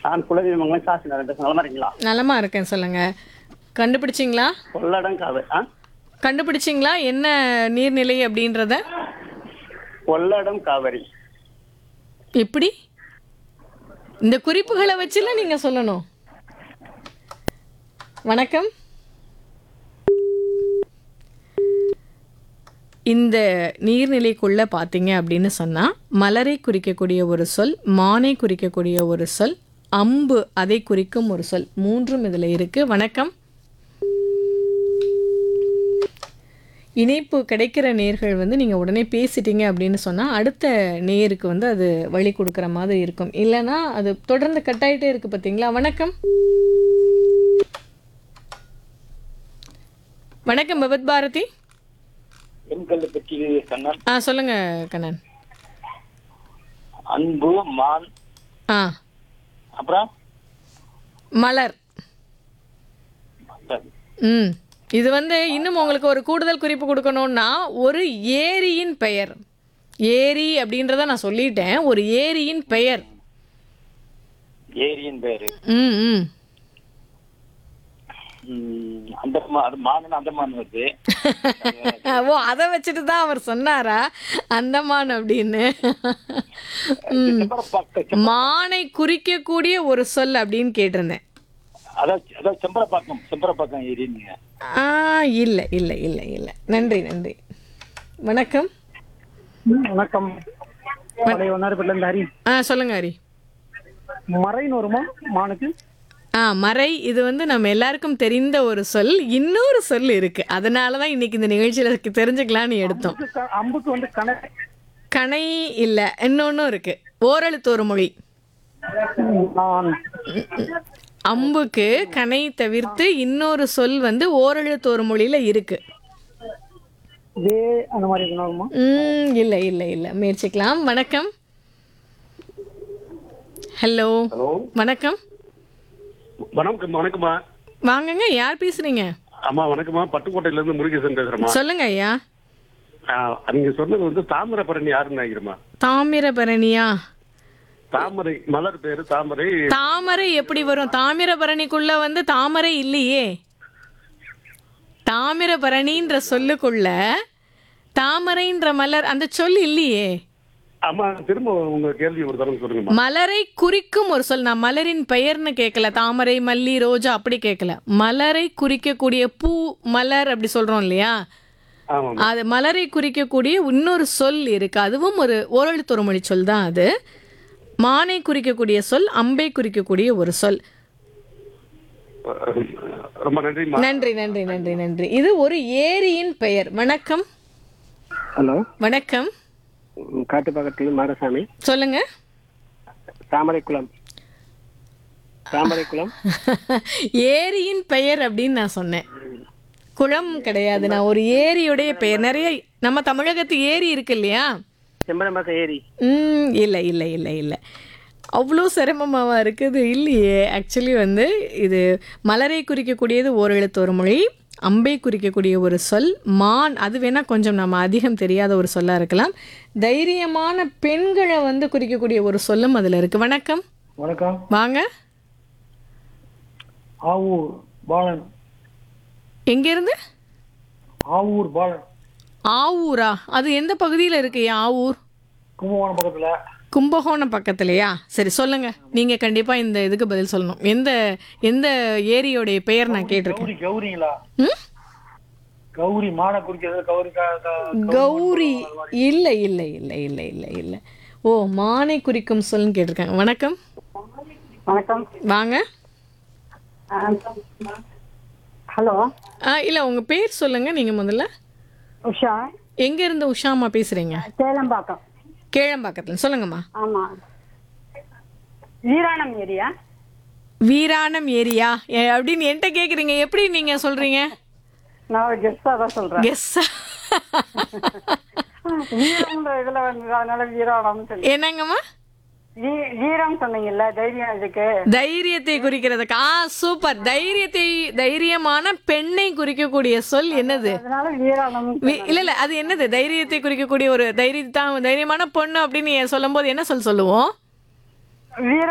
நான் குலதெய்வமங்கலம் காசு நிறைய பேச நலமா இருக்கீங்களா நலமா இருக்கேன் சொல்லுங்க கண்டுபிடிச்சிங்களா கொள்ளடம் காவல் ஆ கண்டுபிடிச்சிங்களா என்ன நீர்நிலை அப்படின்றத கொள்ளடம் காவிரி எப்படி இந்த குறிப்புகளை வச்சுல நீங்க சொல்லணும் வணக்கம் இந்த நீர்நிலைக்குள்ள பார்த்தீங்க அப்படின்னு சொன்னா மலரை குறிக்கக்கூடிய ஒரு சொல் மானை குறிக்கக்கூடிய ஒரு சொல் அம்பு அதை குறிக்கும் ஒரு சொல் மூன்றும் இதுல இருக்கு வணக்கம் இணைப்பு கிடைக்கிற நேர்கள் வந்து நீங்கள் உடனே பேசிட்டீங்க அப்படின்னு சொன்னால் அடுத்த நேருக்கு வந்து அது வழி கொடுக்குற மாதிரி இருக்கும் இல்லைன்னா அது தொடர்ந்து கட் ஆயிட்டே இருக்கு பார்த்தீங்களா வணக்கம் வணக்கம் பகவத் பாரதி பெண்களை பற்றி கண்ணன் ஆ சொல்லுங்க கண்ணன் அன்பு மான் ஆ அப்புறம் மலர் ம் இது வந்து இன்னும் உங்களுக்கு ஒரு கூடுதல் குறிப்பு கொடுக்கணும்னா ஒரு ஏரியின் பெயர் ஏரி அப்படின்றத நான் சொல்லிட்டேன் ஒரு ஏரியின் பெயர் ஏரியின் பேரு ம் ம் ம், அந்த அது மான் அந்தமான் வருது ஓ அதை வச்சுட்டு தான் அவர் சொன்னாரா அந்தமான் அப்படின்னு ம். செம்பரப்பாக்கம் மானை குறிக்கக்கூடிய ஒரு சொல் அப்படின்னு கேட்டிருந்தேன் அதான் அதான் செம்பரப்பாக்கம் செம்பரப்பாக்கம் ஏரின்னு ஆ இல்லை இல்லை இல்லை இல்லை நன்றி நன்றி வணக்கம் வணக்கம் பழைய ஒன்னாரிப்பட்டில இருந்து ஹரி ஆ சொல்லுங்க ஹரி மறைன்னு வருமா மானுக்கு ஆ மறை இது வந்து நம்ம எல்லாருக்கும் தெரிந்த ஒரு சொல் இன்னொரு சொல் இருக்கு அதனால தான் இன்னைக்கு இந்த நிகழ்ச்சியில தெரிஞ்சுக்கலாம்னு எடுத்தோம் அம்புக்கு க- அம்புக்கு வந்து கண கணை இல்லை இன்னொன்றும் இருக்கு ஓரெழுத்து ஒரு மொழி நான் அம்புக்கு கணை தவிர்த்து இன்னொரு சொல் வந்து ஓரெழுத்து ஒரு மொழியில இருக்கு வே அந்த மாதிரி எதுனா வருமா ம் இல்லை இல்லை இல்லை முயற்சிக்கலாம் வணக்கம் ஹலோ ஹலோ வணக்கம் வணக்கம் வணக்கம்மா வாங்கங்க யார் பேசுறீங்க ஆமா வணக்கம்மா பட்டுக்கோட்டையில இருந்து முருகேசன் பேசுறேம்மா சொல்லுங்க ஐயா ஆ, நீங்க சொன்னது வந்து தாமிரபரணி யாருன்னு நினைக்கிறேம்மா தாமிரபரணியா தாமரை மலர் பேரு தாமரை தாமரை எப்படி வரும் தாமிரபரணிக்குள்ள வந்து தாமரை இல்லையே தாமிரபரணின்ற சொல்லுக்குள்ள தாமரைன்ற மலர் அந்த சொல் இல்லையே ஆமா திரும்ப உங்க கேள்வி ஒரு தரம் சொல்லுங்கம்மா மலரை குறிக்கும் ஒரு சொல் நான் மலரின் பெயர்னு கேட்கல தாமரை மல்லி ரோஜா அப்படி கேட்கல மலரை குறிக்கக்கூடிய பூ மலர் அப்படி சொல்றோம் இல்லையா ஆமாம் அது மலரை குறிக்கக்கூடிய இன்னொரு சொல் இருக்கு அதுவும் ஒரு ஓரெழுத்தொரு மொழி சொல் தான் அது மானை குறிக்கக்கூடிய சொல் அம்பை குறிக்கக்கூடிய ஒரு சொல் ரொம்ப நன்றிம்மா நன்றி நன்றி நன்றி நன்றி இது ஒரு ஏரியின் பெயர் வணக்கம் ஹலோ வணக்கம் காட்டுப்பாக்கத்தில் மாரசாமி சொல்லுங்க தாமரைக்குளம் தாமரைக்குளம் ஏரியின் பெயர் அப்படின்னு நான் சொன்னேன் குளம் கிடையாது நான் ஒரு ஏரியுடைய பெயர் நிறைய நம்ம தமிழகத்து ஏரி இருக்கு இல்லையா செம்பரம்பாக்கம் ஏரி ம் இல்லை இல்லை இல்லை இல்லை அவ்வளோ சிரமமாவா இருக்குது இல்லையே ஆக்சுவலி வந்து இது மலரை குறிக்கக்கூடியது ஓரெழுத்து ஒரு மொழி அம்பை குறிக்கக்கூடிய ஒரு சொல் மான் அது வேணால் கொஞ்சம் நம்ம அதிகம் தெரியாத ஒரு சொல்லாக இருக்கலாம் தைரியமான பெண்களை வந்து குறிக்கக்கூடிய ஒரு சொல்லும் அதில் இருக்குது வணக்கம் வணக்கம் வாங்க ஆவூர் பாலன் எங்கேருந்து ஆவூர் பாலன் ஆவூரா அது எந்த பகுதியில் இருக்கு ஆவூர் கும்பகோணம் பக்கத்துல கும்பகோணம் பக்கத்துலையா சரி சொல்லுங்க நீங்க கண்டிப்பா இந்த இதுக்கு பதில் சொல்லணும் எந்த எந்த ஏரியோடைய பெயர் நான் கேட்டிருக்கேன் கௌரி கௌரிங்களா ம்? கௌரி மான குறிக்கிறது கௌரி க- க- கௌரி இல்லை இல்லை இல்லை இல்லை இல்லை இல்லை ஓ மானை குறிக்கும் சொல்லுன்னு கேட்டிருக்காங்க வணக்கம் வணக்கம் வாங்க ஹலோ ஆ இல்லை உங்க பேர் சொல்லுங்க நீங்க முதல்ல உஷா எங்க இருந்து உஷாமா பேசுறீங்க சேலம்பாக்கம் கேழம்பாக்கத்துல சொல்லுங்கம்மா ஆமா வீராணம் ஏரியா வீராணம் ஏரியா ஏ- அப்படின்னு என்கிட்ட கேக்குறீங்க எப்படி நீங்க சொல்றீங்க நான் ஒரு கெஸ்டா தான் சொல்றேன் கெஸ்ஸா வீரம்ன்ற இதுல வந்து அதனால வீராணம் சொல்லி என்னங்கம்மா வீ- வீரம் சொன்னீங்கல்ல தைரியம் இதுக்கு தைரியத்தை குறிக்கிறதுக்கு ஆ சூப்பர் தைரியத்தை தைரியமான பெண்ணை குறிக்கக்கூடிய சொல் என்னது அதனால வீராணம் வி- இல்ல இல்ல அது என்னது தைரியத்தை குறிக்கக்கூடிய ஒரு தைரியத்தான் தைரியமான பொண்ணு அப்படின்னு சொல்லும் போது என்ன சொல் சொல்லுவோம் வீர